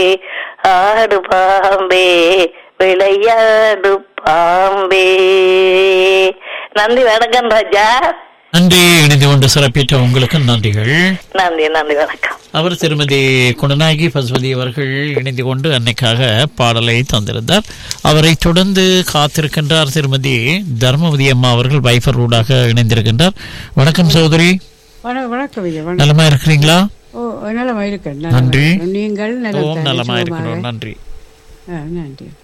ஆடு பாம்பே விளையாடு பாம்பே நன்றி வணக்கம் ராஜா நன்றி இணைந்து கொண்டு சிறப்பித்த உங்களுக்கு நன்றிகள் நன்றி நன்றி வணக்கம் அவர் திருமதி குணநாயகி பசுபதி அவர்கள் இணைந்து கொண்டு அன்னைக்காக பாடலை தந்திருந்தார் அவரை தொடர்ந்து காத்திருக்கின்றார் திருமதி தர்மவதி அம்மா அவர்கள் வைஃபர் ஊடாக இணைந்திருக்கின்றார் வணக்கம் சகோதரி வண- வணக்கம் ஐயா வணக்கம் நலமா இருக்கிறீங்களா ஓ நலமா இருக்கேன் நன்றி. நீங்கள் ஓம் நலம் நலமா இருக்கிறோம் நன்றி நன்றி